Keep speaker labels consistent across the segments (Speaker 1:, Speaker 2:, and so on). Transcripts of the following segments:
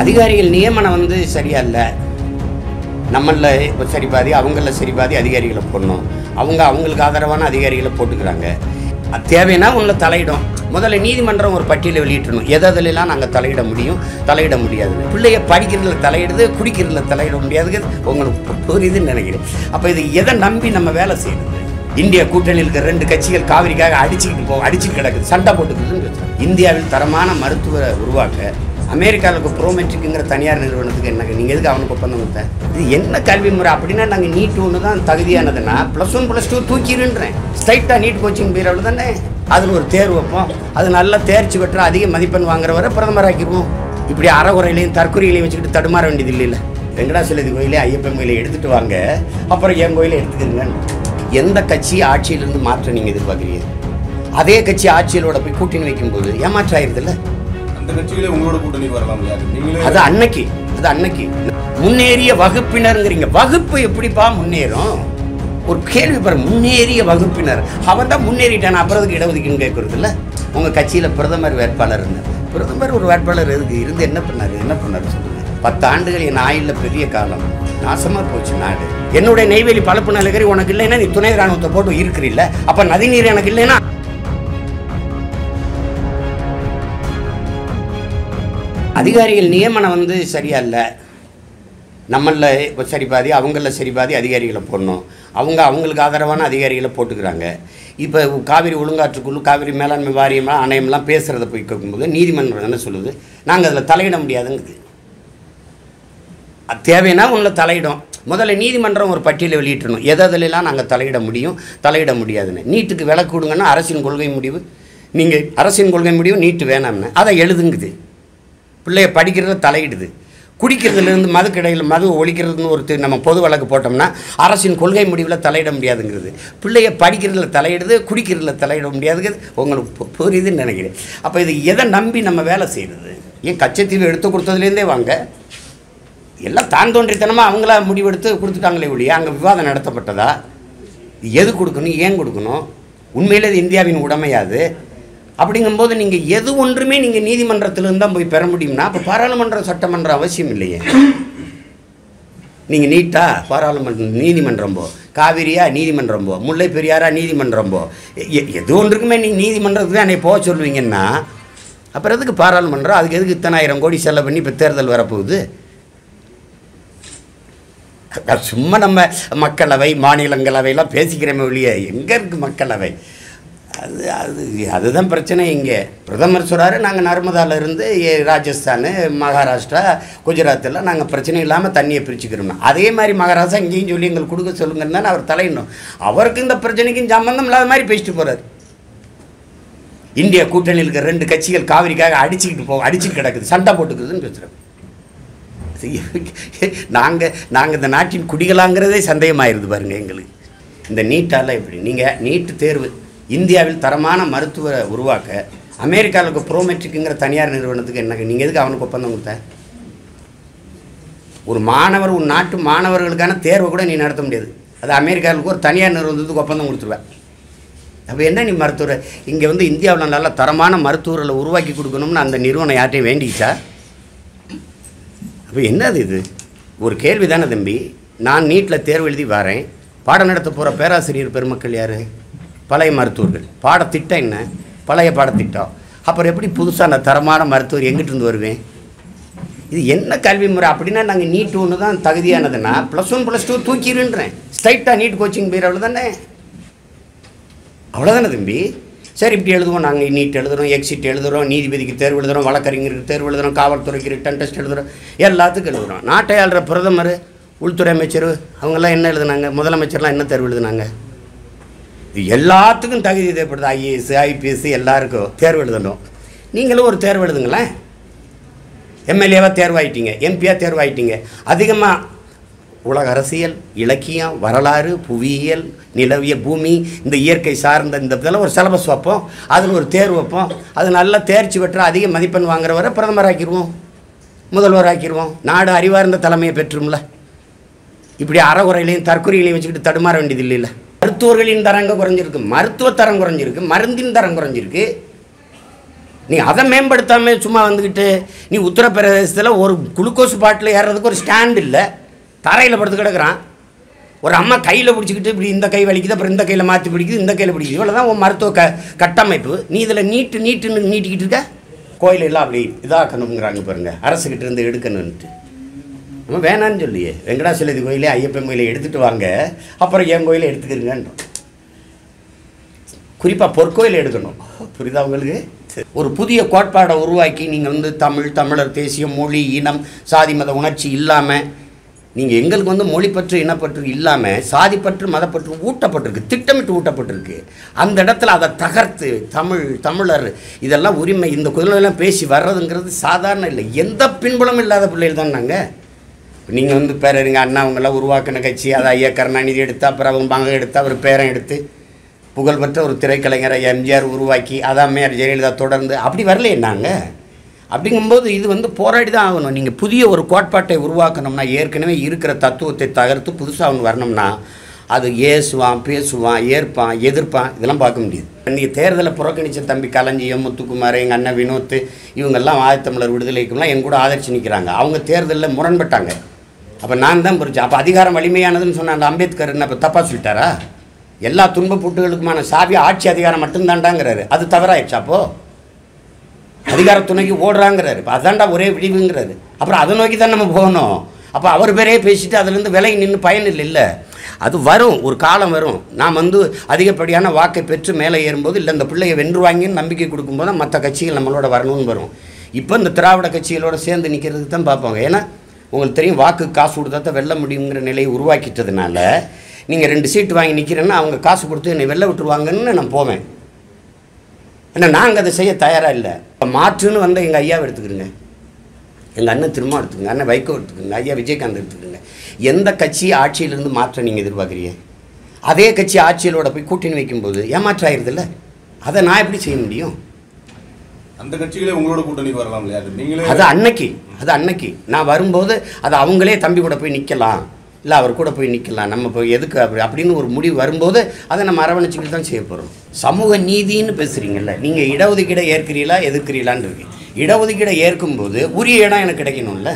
Speaker 1: அதிகாரிகள் நியமனம் வந்து சரியா இல்லை நம்மள இப்போ சரி பாதி அவங்கள சரி பாதி அதிகாரிகளை போடணும் அவங்க அவங்களுக்கு ஆதரவான அதிகாரிகளை போட்டுக்கிறாங்க அது தேவைன்னா உங்களை தலையிடும் முதல்ல நீதிமன்றம் ஒரு பட்டியலை வெளியிட்டணும் எதெல்லாம் நாங்கள் தலையிட முடியும் தலையிட முடியாது பிள்ளைய படிக்கிறதுல தலையிடுது குடிக்கிறதுல தலையிட முடியாது உங்களுக்கு புரியுதுன்னு நினைக்கிறேன் அப்போ இது எதை நம்பி நம்ம வேலை செய்யறது இந்திய கூட்டணியில் இருக்கிற ரெண்டு கட்சிகள் காவிரிக்காக அடிச்சுக்கிட்டு போ அடிச்சுட்டு கிடக்குது சண்டை போட்டுக்குதுன்னு பேசுறோம். இந்தியாவில் தரமான மருத்துவரை உருவாக்க அமெரிக்காவுக்கு ப்ரோமெட்ரிக்குங்கிற தனியார் நிறுவனத்துக்கு என்ன நீங்கள் எதுக்கு அவனுக்கு ஒப்பந்தம் கொடுத்த இது என்ன கல்வி முறை அப்படின்னா நாங்கள் நீட் ஒன்று தான் தகுதியானதுன்னா ப்ளஸ் ஒன் ப்ளஸ் டூ தூக்கிடுன்றேன் ஸ்ட்ரைட்டாக நீட் கோச்சிங் பீரியட் தானே அதில் ஒரு தேர்வு வைப்போம் அது நல்லா தேர்ச்சி பெற்ற அதிக மதிப்பெண் வாங்குறவரை பிரதமர் ஆக்கிடுவோம் இப்படி அறகுறையிலையும் தற்கொலையிலையும் வச்சுக்கிட்டு தடுமாற வேண்டியது இல்லைல்ல வெங்கடாசலதி கோயிலே ஐயப்பன் கோயிலை எடுத்துட்டு வாங்க அப்புறம் என் கோயிலை எடுத்துக்கிறீங்க எந்த கட்சி ஆட்சியிலிருந்து மாற்ற நீங்கள் எதிர்பார்க்குறீங்க அதே கட்சி ஆட்சியிலோட போய் கூட்டணி வைக்கும்போது ஏமாற்றம் ஆயிருதுல்ல
Speaker 2: அந்த கட்சிகளே உங்களோட கூட்டணி வரலாம் இல்லையா நீங்களே
Speaker 1: அது அன்னைக்கு அது அன்னைக்கு முன்னேறிய வகுப்பினருங்கிறீங்க வகுப்பு எப்படிப்பா முன்னேறும் ஒரு கேள்வி பாரு முன்னேறிய வகுப்பினர் அவன் தான் முன்னேறிட்டான் அப்புறம் அதுக்கு இடஒதுக்கீடு கேட்கறது இல்ல உங்க கட்சியில பிரதமர் வேட்பாளர் இருந்தார் பிரதமர் ஒரு வேட்பாளர் எதுக்கு இருந்து என்ன பண்ணாரு என்ன பண்ணாரு சொல்லுங்க பத்து ஆண்டுகள் என் ஆயுள்ல பெரிய காலம் நாசமா போச்சு நாடு என்னுடைய நெய்வேலி பழப்பு நலகரி உனக்கு இல்லைன்னா நீ துணை ராணுவத்தை போட்டு இருக்கிறில்ல அப்ப நதிநீர் எனக்கு இல்லைன்னா அதிகாரிகள் நியமனம் வந்து சரியா இல்லை நம்மள இப்போ சரி பாதி அவங்கள சரி பாதி அதிகாரிகளை போடணும் அவங்க அவங்களுக்கு ஆதரவான அதிகாரிகளை போட்டுக்கிறாங்க இப்போ காவிரி ஒழுங்காற்றுக்குழு காவிரி மேலாண்மை வாரியம் ஆணையம்லாம் பேசுகிறத போய் கேட்கும்போது நீதிமன்றம் என்ன சொல்லுது நாங்கள் அதில் தலையிட முடியாதுங்குது அது தேவைன்னா உங்களை தலையிடும் முதல்ல நீதிமன்றம் ஒரு பட்டியலை வெளியிட்டணும் எதெல்லாம் நாங்கள் தலையிட முடியும் தலையிட முடியாதுன்னு நீட்டுக்கு விலக்கு கொடுங்கன்னா அரசின் கொள்கை முடிவு நீங்கள் அரசின் கொள்கை முடிவு நீட்டு வேணாம்னு அதை எழுதுங்குது பிள்ளைய படிக்கிறதுல தலையிடுது குடிக்கிறதுலேருந்து மது கடையில் மது ஒழிக்கிறதுன்னு ஒரு தி- நம்ம பொது வழக்கு போட்டோம்னா அரசின் கொள்கை முடிவில் தலையிட முடியாதுங்கிறது பிள்ளைய படிக்கிறதுல தலையிடுது குடிக்கிறதுல தலையிட முடியாதுங்கிறது உங்களுக்கு பு- புரியுதுன்னு நினைக்கிறேன் அப்போ இது எதை நம்பி நம்ம வேலை செய்கிறது ஏன் கச்சத்தீவு எடுத்து கொடுத்ததுலேருந்தே வாங்க எல்லாம் தான் தோன்றித்தனமாக அவங்களா முடிவெடுத்து கொடுத்துட்டாங்களே ஒழிய அங்கே விவாதம் நடத்தப்பட்டதா எது கொடுக்கணும் ஏன் கொடுக்கணும் உண்மையிலே இது இந்தியாவின் உடைமையாது அப்படிங்கும்போது நீங்கள் எது ஒன்றுமே நீங்கள் நீதிமன்றத்திலிருந்து தான் போய் பெற முடியும்னா அப்போ பாராளுமன்ற சட்டமன்றம் அவசியம் இல்லையே நீங்கள் நீட்டா பாராளுமன்ற நீதிமன்றம் போ காவிரியா நீதிமன்றம் போ முல்லை பெரியாரா நீதிமன்றம் போ எ- எது ஒன்றுக்குமே நீங்கள் நீதிமன்றத்துக்கு தான் என்னை போக சொல்லுவீங்கன்னா அப்புறம் எதுக்கு பாராளுமன்றம் அதுக்கு எதுக்கு இத்தனாயிரம் கோடி செலவு பண்ணி இப்போ தேர்தல் வரப்போகுது அது சும்மா நம்ம மக்களவை மாநிலங்களவையெல்லாம் பேசிக்கிறோமே ஒழிய எங்கே இருக்குது மக்களவை அது அது அதுதான் பிரச்சனை இங்கே பிரதமர் சொல்கிறாரு நாங்கள் நர்மதால இருந்து ஏ- ராஜஸ்தான் மகாராஷ்டிரா குஜராத் எல்லாம் நாங்கள் பிரச்சனை இல்லாமல் தண்ணியை பிரிச்சுக்கிறோம் அதே மாதிரி மகாராஷ்டிரா இங்கேயும் சொல்லி எங்களுக்கு கொடுக்க சொல்லுங்கன்னு தானே அவர் தலையிடணும் அவருக்கு இந்த பிரச்சனைக்கும் சம்பந்தம் இல்லாத மாதிரி பேசிட்டு போகிறார் இந்திய கூட்டணியில் இருக்கிற ரெண்டு கட்சிகள் காவிரிக்காக அடிச்சுக்கிட்டு போ அடிச்சுட்டு கிடக்குது சண்டை போட்டுக்குதுன்னு பேசுகிறோம் நாங்கள் நாங்கள் இந்த நாட்டின் குடிகளாங்கிறதே சந்தேகமாயிருது பாருங்க எங்களுக்கு இந்த நீட்டால் எப்படி நீங்கள் நீட்டு தேர்வு இந்தியாவில் தரமான மருத்துவரை உருவாக்க அமெரிக்காவுக்கு ப்ரோமெட்ரிக்குங்கிற தனியார் நிறுவனத்துக்கு என்ன நீங்கள் எதுக்கு அவனுக்கு ஒப்பந்தம் கொடுத்த ஒரு மாணவர் உன் நாட்டு மாணவர்களுக்கான தேர்வை கூட நீ நடத்த முடியாது அது அமெரிக்காவுக்கு ஒரு தனியார் நிறுவனத்துக்கு ஒப்பந்தம் கொடுத்துருவேன் அப்போ என்ன நீ மருத்துவர் இங்கே வந்து இந்தியாவில் நல்ல தரமான மருத்துவர்களை உருவாக்கி கொடுக்கணும்னு அந்த நிறுவனம் யார்ட்டையும் வேண்டிக்கிச்சா அப்போ என்னது இது ஒரு கேள்வி தானே தம்பி நான் நீட்டில் தேர்வு எழுதி வரேன் பாடம் நடத்த போகிற பேராசிரியர் பெருமக்கள் யார் பழைய மருத்துவர்கள் பாடத்திட்டம் என்ன பழைய பாடத்திட்டம் அப்புறம் எப்படி புதுசாக நான் தரமான மருத்துவர் எங்கிட்டு இருந்து வருவேன் இது என்ன கல்வி முறை அப்படின்னா நாங்கள் நீட் ஒன்று தான் தகுதியானதுன்னா ப்ளஸ் ஒன் ப்ளஸ் டூ தூக்கிடுன்றேன் ஸ்ட்ரைட்டாக நீட் கோச்சிங் பீரியட் தானே அவ்வளோதானே தம்பி சரி இப்படி எழுதுவோம் நாங்கள் நீட் எழுதுறோம் எக்ஸிட் எழுதுறோம் நீதிபதிக்கு தேர்வு எழுதுறோம் வழக்கறிஞருக்கு தேர்வு எழுதுறோம் காவல்துறைக்கு ரிட்டன் டெஸ்ட் எழுதுறோம் எல்லாத்துக்கும் எழுதுறோம் நாட்டை ஆள்ற பிரதமர் உள்துறை அமைச்சர் அவங்கெல்லாம் என்ன எழுதுனாங்க முதலமைச்சர்லாம் என்ன தேர்வு எழுதுனாங்க இது எல்லாத்துக்கும் தகுதி தேவைப்படுது ஐஏஎஸ் ஐபிஎஸ் எல்லாருக்கும் தேர்வு எழுதணும் நீங்களும் ஒரு தேர்வு எழுதுங்களேன் எம்எல்ஏவாக தேர்வாயிட்டீங்க எம்பியாக தேர்வாயிட்டீங்க அதிகமாக உலக அரசியல் இலக்கியம் வரலாறு புவியியல் நிலவியல் பூமி இந்த இயற்கை சார்ந்த இந்த இதெல்லாம் ஒரு சிலபஸ் வைப்போம் அதில் ஒரு தேர்வு வைப்போம் அது நல்லா தேர்ச்சி பெற்ற அதிக மதிப்பெண் வாங்குறவரை பிரதமர் ஆக்கிடுவோம் முதல்வர் ஆக்கிடுவோம் நாடு அறிவார்ந்த தலைமையை பெற்றும்ல இப்படி அறகுறையிலையும் தற்கொலைகளையும் வச்சுக்கிட்டு தடுமாற வேண்டியது இல்லைல்ல மருத்துவர்களின் தரங்க குறைஞ்சிருக்கு மருத்துவ தரம் குறைஞ்சிருக்கு மருந்தின் தரம் குறைஞ்சிருக்கு நீ அதை மேம்படுத்தாம சும்மா வந்துக்கிட்டு நீ உத்தரப்பிரதேசத்தில் ஒரு குளுக்கோஸ் பாட்டில் ஏறுறதுக்கு ஒரு ஸ்டாண்ட் இல்லை தரையில் படுத்து கிடக்குறான் ஒரு அம்மா கையில் பிடிச்சிக்கிட்டு இப்படி இந்த கை வலிக்குது அப்புறம் இந்த கையில் மாற்றி பிடிக்குது இந்த கையில் பிடிக்குது இவ்வளோ தான் உன் மருத்துவ க கட்டமைப்பு நீ இதில் நீட்டு நீட்டுன்னு நீட்டிக்கிட்டு இருக்க கோயில் எல்லாம் அப்படி இதாக்கணுங்கிறாங்க பாருங்க அரசுக்கிட்ட இருந்து எடுக்கணுன்ட்டு நம்ம வேணான்னு சொல்லியே வெங்கடாசலதி கோயிலே ஐயப்பன் கோயிலை எடுத்துகிட்டு வாங்க அப்புறம் என் கோயிலை எடுத்துக்கிறீங்கன்றோம் குறிப்பாக பொற்கோயில் எடுக்கணும் புரியுதா உங்களுக்கு ஒரு புதிய கோட்பாடை உருவாக்கி நீங்கள் வந்து தமிழ் தமிழர் தேசியம் மொழி இனம் சாதி மத உணர்ச்சி இல்லாமல் நீங்கள் எங்களுக்கு வந்து மொழிப்பற்று இனப்பற்று இல்லாமல் சாதிப்பற்று மதப்பற்று ஊட்டப்பட்டிருக்கு திட்டமிட்டு ஊட்டப்பட்டிருக்கு அந்த இடத்துல அதை தகர்த்து தமிழ் தமிழர் இதெல்லாம் உரிமை இந்த குதிரையெல்லாம் பேசி வர்றதுங்கிறது சாதாரண இல்லை எந்த பின்புலமும் இல்லாத பிள்ளைகள் தான் நாங்கள் நீங்கள் வந்து பேரறிங்க அண்ணா அவங்கெல்லாம் உருவாக்கின கட்சி அதை ஐயா கருணாநிதி எடுத்து அப்புறம் அவங்க மகன் எடுத்து அவர் பேரன் எடுத்து புகழ்பெற்ற ஒரு திரைக்கலைஞரை எம்ஜிஆர் உருவாக்கி அதான் அம்மையார் ஜெயலலிதா தொடர்ந்து அப்படி வரலையே நாங்கள் அப்படிங்கும்போது இது வந்து போராடி தான் ஆகணும் நீங்கள் புதிய ஒரு கோட்பாட்டை உருவாக்கணும்னா ஏற்கனவே இருக்கிற தத்துவத்தை தகர்த்து புதுசாக ஒன்று வரணும்னா அது ஏசுவான் பேசுவான் ஏற்பான் எதிர்ப்பான் இதெல்லாம் பார்க்க முடியாது இன்றைக்கி தேர்தலை புறக்கணித்த தம்பி களஞ்சியம் முத்துக்குமார் எங்கள் அண்ணன் வினோத் இவங்கெல்லாம் ஆயத்தமிழர் விடுதலைக்கும்லாம் என் கூட ஆதரிச்சு நிற்கிறாங்க அவங்க தேர்தலில் முரண்பட்டாங்க அப்போ நான் தான் புரிச்சேன் அப்போ அதிகாரம் வலிமையானதுன்னு சொன்ன அந்த அம்பேத்கர் என்ன இப்போ தப்பாக சொல்லிட்டாரா எல்லா துன்பப்புட்டுகளுக்குமான சாவி ஆட்சி அதிகாரம் மட்டும்தான்டாங்கிறாரு அது தவறாயிடுச்சு அப்போது அதிகார துணைக்கு ஓடுறாங்கிறாரு இப்போ அதான்டா ஒரே விடிவுங்கிறாரு அப்புறம் அதை நோக்கி தான் நம்ம போகணும் அப்போ அவர் பேரே பேசிட்டு அதுலேருந்து விலை நின்று பயன் இல்லை இல்லை அது வரும் ஒரு காலம் வரும் நாம் வந்து அதிகப்படியான வாக்கை பெற்று மேலே ஏறும்போது இல்லை இந்த பிள்ளையை வென்றுவாங்கன்னு நம்பிக்கை கொடுக்கும்போது தான் மற்ற கட்சிகள் நம்மளோட வரணும்னு வரும் இப்போ இந்த திராவிட கட்சிகளோட சேர்ந்து நிற்கிறதுக்கு தான் பார்ப்பாங்க ஏன்னா உங்களுக்கு தெரியும் வாக்கு காசு கொடுத்தா தான் வெல்ல முடியுங்கிற நிலையை உருவாக்கிட்டதுனால நீங்கள் ரெண்டு சீட்டு வாங்கி நிற்கிறேன்னா அவங்க காசு கொடுத்து என்னை வெளில விட்டுருவாங்கன்னு நான் போவேன் ஏன்னா நாங்கள் அதை செய்ய தயாராக இல்லை இப்போ மாற்றுன்னு வந்த எங்கள் ஐயாவை எடுத்துக்கிறோங்க எங்கள் அண்ணன் திரும்ப எடுத்துக்கங்க அண்ணன் வைகோ எடுத்துக்கோங்க ஐயா விஜயகாந்த் எடுத்துக்கோங்க எந்த கட்சி ஆட்சியிலிருந்து மாற்ற நீங்கள் எதிர்பார்க்குறீங்க அதே கட்சி ஆட்சியிலோட போய் கூட்டணி வைக்கும்போது ஏமாற்றம் ஆயிருதுல்ல அதை நான் எப்படி செய்ய முடியும்
Speaker 2: அந்த கட்சிகளே உங்களோட கூட்டணிக்கு வரலாம் இல்லையா அது நீங்களே
Speaker 1: அது அன்னைக்கு அது அன்னைக்கு நான் வரும்போது அது அவங்களே தம்பி கூட போய் நிற்கலாம் இல்லை அவர் கூட போய் நிற்கலாம் நம்ம போய் எதுக்கு அப்படி அப்படின்னு ஒரு முடிவு வரும்போது அதை நம்ம அரவணைச்சிக்கிட்டு தான் செய்ய போகிறோம் சமூக நீதின்னு பேசுகிறீங்கல்ல நீங்கள் இடஒதுக்கீடை ஏற்கிறீங்களா எதிர்க்கிறீங்களான்னு இருக்கு இடஒதுக்கீடை ஏற்கும்போது உரிய இடம் எனக்கு கிடைக்கணும்ல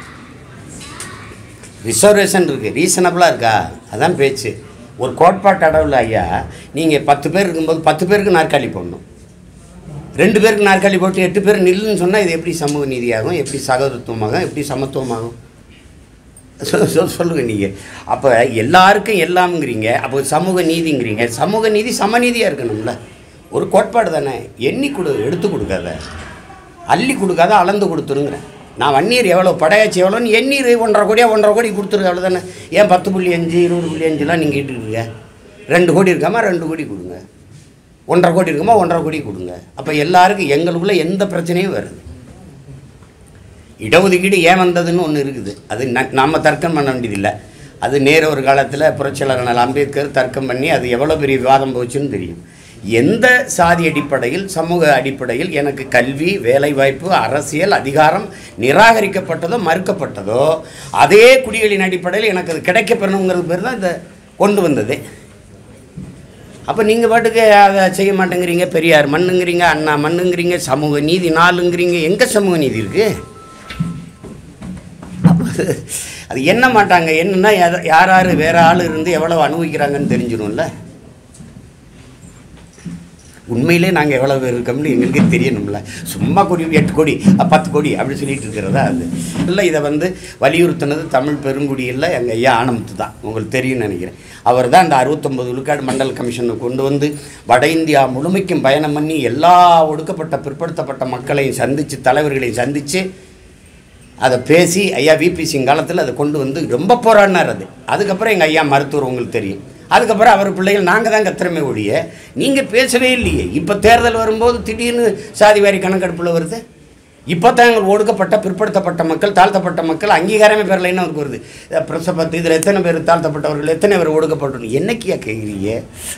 Speaker 1: ரிசர்வேஷன் இருக்குது ரீசனபிளாக இருக்கா அதான் பேச்சு ஒரு கோட்பாட்டு அளவில் ஐயா நீங்கள் பத்து பேர் இருக்கும்போது பத்து பேருக்கு நாற்காலி போடணும் ரெண்டு பேருக்கு நாற்காலி போட்டு எட்டு பேர் நில்லுன்னு சொன்னால் இது எப்படி சமூக நீதியாகும் எப்படி சகோதரத்துவமாகும் எப்படி சமத்துவமாகும் சொ- சொ- சொல்லுங்க நீங்கள் அப்போ எல்லாருக்கும் எல்லாம்ங்கிறீங்க அப்போ சமூக நீதிங்கிறீங்க சமூக நீதி சமநீதியாக இருக்கணும்ல ஒரு கோட்பாடு தானே எண்ணி கொடு எடுத்து கொடுக்காத அள்ளி கொடுக்காத அளந்து கொடுத்துருங்கிறேன் நான் வன்னீர் எவ்வளோ படையாச்சி எவ்வளோன்னு எண்ணீர் ஒன்றரை கோடியா ஒன்றரை கோடி கொடுத்துரு அவ்வளோதானே ஏன் பத்து புள்ளி அஞ்சு இருபது புள்ளி அஞ்சுலாம் நீங்கள் கேட்டுருக்கீங்க ரெண்டு கோடி இருக்காமா ரெண்டு கோடி கொடுங்க ஒன்றரை கோடி இருக்குமா ஒன்றரை கோடி கொடுங்க அப்போ எல்லாருக்கும் எங்களுக்குள்ள எந்த பிரச்சனையும் வருது இடஒதுக்கீடு ஏன் வந்ததுன்னு ஒன்று இருக்குது அது ந- நாம தர்க்கம் பண்ண வேண்டியதில்லை அது நேர ஒரு காலத்தில் புரட்சியாளர் அண்ணல் அம்பேத்கர் தர்க்கம் பண்ணி அது எவ்வளோ பெரிய விவாதம் போச்சுன்னு தெரியும் எந்த சாதி அடிப்படையில் சமூக அடிப்படையில் எனக்கு கல்வி வேலைவாய்ப்பு அரசியல் அதிகாரம் நிராகரிக்கப்பட்டதோ மறுக்கப்பட்டதோ அதே குடிகளின் அடிப்படையில் எனக்கு அது கிடைக்கப்பெறணுங்கிறது பேர் தான் இதை கொண்டு வந்தது அப்போ நீங்கள் பாட்டுக்கு அதை செய்ய மாட்டேங்கிறீங்க பெரியார் மண்ணுங்கிறீங்க அண்ணா மண்ணுங்கிறீங்க சமூக நீதி நாளுங்கிறீங்க எங்கே சமூக நீதி இருக்குது அப்ப அது என்ன மாட்டாங்க என்னன்னா எத- யார் யார் வேற ஆள் இருந்து எவ்வளவு அனுபவிக்கிறாங்கன்னு தெரிஞ்சிடும்ல உண்மையிலே நாங்கள் எவ்வளோ பேர் இருக்கோம்னு எங்களுக்கே தெரியணும்ல சும்மா கோடி எட்டு கோடி அ, பத்து கோடி அப்படி சொல்லிட்டு இருக்கிறதா அது இல்லை இதை வந்து வலியுறுத்தினது தமிழ் பெருங்குடியில் எங்கள் ஐயா ஆனமுத்து தான் உங்களுக்கு தெரியும்னு நினைக்கிறேன் அவர் தான் இந்த அறுபத்தொம்பது விழுக்காடு மண்டல் கமிஷனை கொண்டு வந்து வட இந்தியா முழுமைக்கும் பயணம் பண்ணி எல்லா ஒடுக்கப்பட்ட பிற்படுத்தப்பட்ட மக்களையும் சந்தித்து தலைவர்களையும் சந்தித்து அதை பேசி ஐயா விபி சிங் காலத்தில் அதை கொண்டு வந்து ரொம்ப போராடினார் அது அதுக்கப்புறம் எங்கள் ஐயா மருத்துவர் உங்களுக்கு தெரியும் அதுக்கப்புறம் அவர் பிள்ளைகள் நாங்கள் தான் கத்துறமே ஒழிய நீங்கள் பேசவே இல்லையே இப்போ தேர்தல் வரும்போது திடீர்னு சாதி வாரி கணக்கெடுப்பில் வருது இப்போ தான் எங்கள் ஒடுக்கப்பட்ட பிற்படுத்தப்பட்ட மக்கள் தாழ்த்தப்பட்ட மக்கள் அங்கீகாரமே பெறல என்ன அவருக்கு வருது அஹ் பிரசபத்து இதில் எத்தனை பேர் தாழ்த்தப்பட்டவர்கள் எத்தனை பேர் ஒடுக்கப்பட்டு என்னைக்கியா கேட்குறீங்க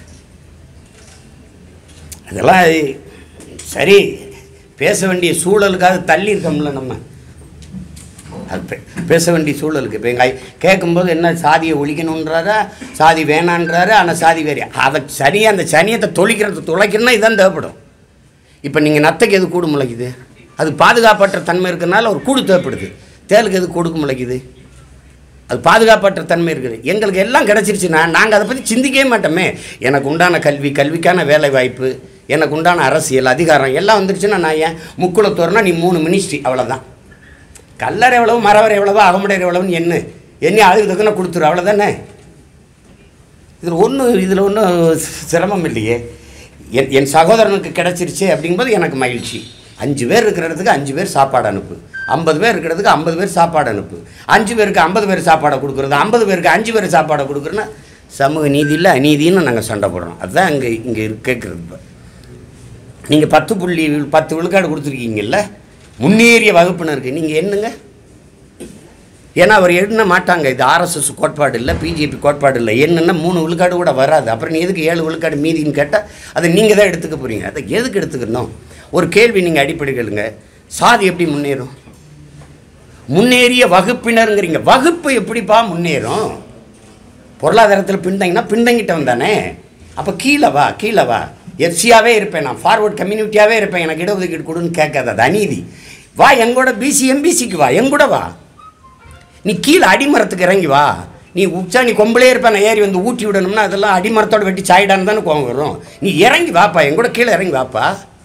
Speaker 1: அதெல்லாம் சரி பேச வேண்டிய சூழலுக்காக தள்ளி இருக்கோம்ல நம்ம அது பே- பேச வேண்டிய சூழலுக்கு இப்போ எங்கள் கேட்கும்போது என்ன சாதியை ஒழிக்கணுன்றாரா சாதி வேணான்றாரு ஆனால் சாதி வேறு அதை சனியை அந்த சனியத்தை தொழிக்கிறது துளைக்கணும்னா இதான் தேவைப்படும் இப்போ நீங்கள் நத்தைக்கு எது கூடு முளைக்குது அது பாதுகாப்பற்ற தன்மை இருக்கிறனால ஒரு கூடு தேவைப்படுது தேலுக்கு எது கூடுக்கு முளைக்குது அது பாதுகாப்பற்ற தன்மை இருக்குது எங்களுக்கு எல்லாம் கிடச்சிருச்சுன்னா நாங்கள் அதை பற்றி சிந்திக்கவே மாட்டோமே எனக்கு உண்டான கல்வி கல்விக்கான வேலை வாய்ப்பு எனக்கு உண்டான அரசியல் அதிகாரம் எல்லாம் வந்துருச்சுன்னா நான் ஏன் முக்குளத்தோர்னா நீ மூணு மினிஸ்ட்ரி அவ்வளோதான் கல்லர் எவ்வளவு மரவர் எவ்வளவு அகமுடையர் எவ்வளவுன்னு என்ன எண்ணி அதுக்கு தக்கன கொடுத்துரு அவ்வளோதானே இதில் ஒன்றும் இதில் ஒன்றும் சிரமம் இல்லையே என் என் சகோதரனுக்கு கிடச்சிருச்சு அப்படிங்கும்போது எனக்கு மகிழ்ச்சி அஞ்சு பேர் இருக்கிற இடத்துக்கு அஞ்சு பேர் சாப்பாடு அனுப்பு ஐம்பது பேர் இருக்கிறதுக்கு ஐம்பது பேர் சாப்பாடு அனுப்பு அஞ்சு பேருக்கு ஐம்பது பேர் சாப்பாடை கொடுக்குறது ஐம்பது பேருக்கு அஞ்சு பேர் சாப்பாடை கொடுக்குறேன்னா சமூக நீதி இல்லை அநீதின்னு நாங்கள் சண்டை போடுறோம் அதுதான் இங்கே இங்கே கேட்குறது இப்போ நீங்கள் பத்து புள்ளி பத்து விழுக்காடு கொடுத்துருக்கீங்கல்ல முன்னேறிய வகுப்பினருக்கு நீங்கள் என்னங்க ஏன்னா அவர் எண்ண மாட்டாங்க இது ஆர்எஸ்எஸ் கோட்பாடு இல்லை பிஜேபி கோட்பாடு இல்லை என்னென்னா மூணு விழுக்காடு கூட வராது அப்புறம் நீ எதுக்கு ஏழு விழுக்காடு மீதின்னு கேட்டால் அதை நீங்கள் தான் எடுத்துக்க போகிறீங்க அதை எதுக்கு எடுத்துக்கணும் ஒரு கேள்வி நீங்கள் அடிப்படை கேளுங்க சாதி எப்படி முன்னேறும் முன்னேறிய வகுப்பினருங்கிறீங்க வகுப்பு எப்படிப்பா முன்னேறும் பொருளாதாரத்தில் பின்தங்கினா பின்தங்கிட்டவன் தானே அப்போ கீழே வா கீழே வா எஃப்சியாகவே இருப்பேன் நான் ஃபார்வர்ட் கம்யூனிட்டியாகவே இருப்பேன் எனக்கு இடஒதுக்கீடு கொடுன்னு கேட்காத அது அநீதி வா எங்கூட பிசி எம்பிசிக்கு வா எங்கூட வா நீ கீழே அடிமரத்துக்கு இறங்கி வா நீ உச்சா நீ கொம்பளே இருப்ப நான் ஏறி வந்து ஊட்டி விடணும்னா அதெல்லாம் அடிமரத்தோட வெட்டி சாயிடான்னு தானே கோவம் வரும் நீ இறங்கி வாப்பா எங்கூட கீழே இறங்கி வாப்பா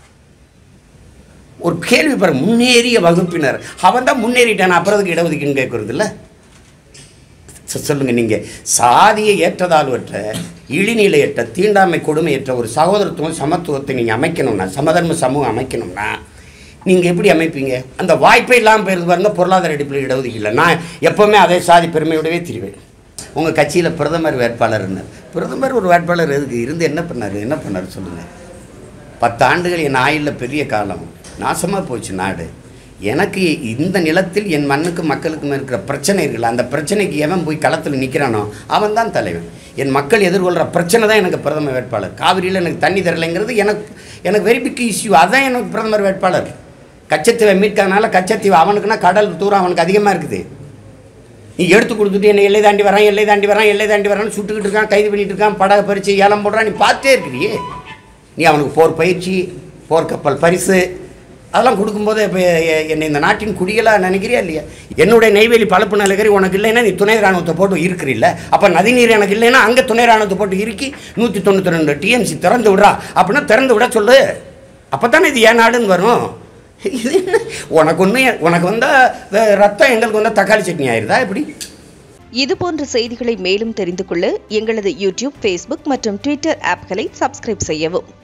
Speaker 1: ஒரு கேள்வி பாரு முன்னேறிய வகுப்பினர் அவன் தான் முன்னேறிட்டான் அப்புறம் அதுக்கு இடஒதுக்கீடுன்னு கேட்கறது இல்லை சொ- சொல்லுங்க நீங்க சாதியை ஏற்றதாழ்வற்ற இழிநிலையற்ற தீண்டாமை கொடுமையற்ற ஒரு சகோதரத்துவம் சமத்துவத்தை நீங்க அமைக்கணும்னா சமதர்ம சமூகம் அமைக்கணும்னா நீங்க எப்படி அமைப்பீங்க அந்த வாய்ப்பே இல்லாமல் போயிருது பாருங்க பொருளாதார அடிப்படையில் இடஒதுக்கீடு நான் எப்பவுமே அதே சாதி பெருமையோடவே திரிவேன் உங்க கட்சியில பிரதமர் வேட்பாளர்னு பிரதமர் ஒரு வேட்பாளர் எதுக்கு இருந்து என்ன பண்ணாரு என்ன பண்ணாரு சொல்லுங்க பத்து ஆண்டுகள் என் ஆயுளில் பெரிய காலம் நாசமாக போச்சு நாடு எனக்கு இந்த நிலத்தில் என் மண்ணுக்கும் மக்களுக்கும் இருக்கிற பிரச்சனைகள் அந்த பிரச்சனைக்கு எவன் போய் களத்தில் நிற்கிறானோ அவன் தான் தலைவன் என் மக்கள் எதிர்கொள்கிற பிரச்சனை தான் எனக்கு பிரதமர் வேட்பாளர் காவிரியில் எனக்கு தண்ணி தரலைங்கிறது எனக்கு எனக்கு வெரி பிக் இஷ்யூ அதான் எனக்கு பிரதமர் வேட்பாளர் கச்சத்தீவை மீட்கறதுனால கச்சத்தீவு அவனுக்குன்னா கடல் தூரம் அவனுக்கு அதிகமாக இருக்குது நீ எடுத்து கொடுத்துட்டு என்ன எல்லை தாண்டி வரான் எல்லை தாண்டி வரான் எல்லை தாண்டி வரான்னு சுட்டுக்கிட்டு இருக்கான் கைது பண்ணிட்டு இருக்கான் படகை பறிச்சு ஏலம் போடுறான் நீ பார்த்தே இருக்கிறியே நீ அவனுக்கு போர் பயிற்சி போர்க்கப்பல் பரிசு அதெல்லாம் கொடுக்கும்போது இப்போ என்னை இந்த நாட்டின் குடிகளாக நினைக்கிறியா இல்லையா என்னுடைய நெய்வேலி பழப்பு நிலக்கரி உனக்கு இல்லைன்னா நீ துணை ராணுவத்தை போட்டு இருக்கிறில்ல அப்போ நதிநீர் எனக்கு இல்லைன்னா அங்கே துணை ராணுவத்தை போட்டு இறுக்கி நூற்றி தொண்ணூற்றி ரெண்டு டிஎம்சி திறந்து விட்றா அப்படின்னா திறந்து விட சொல்லு அப்போ தானே இது ஏன் நாடுன்னு வரும் இது என்ன உனக்கு ஒன்று உனக்கு வந்தால் ரத்தம் எங்களுக்கு வந்தால் தக்காளி சட்னி ஆயிருதா எப்படி
Speaker 3: இது போன்ற செய்திகளை மேலும் தெரிந்து கொள்ள எங்களது யூடியூப் ஃபேஸ்புக் மற்றும் ட்விட்டர் ஆப்களை சப்ஸ்கிரைப் செய்யவும்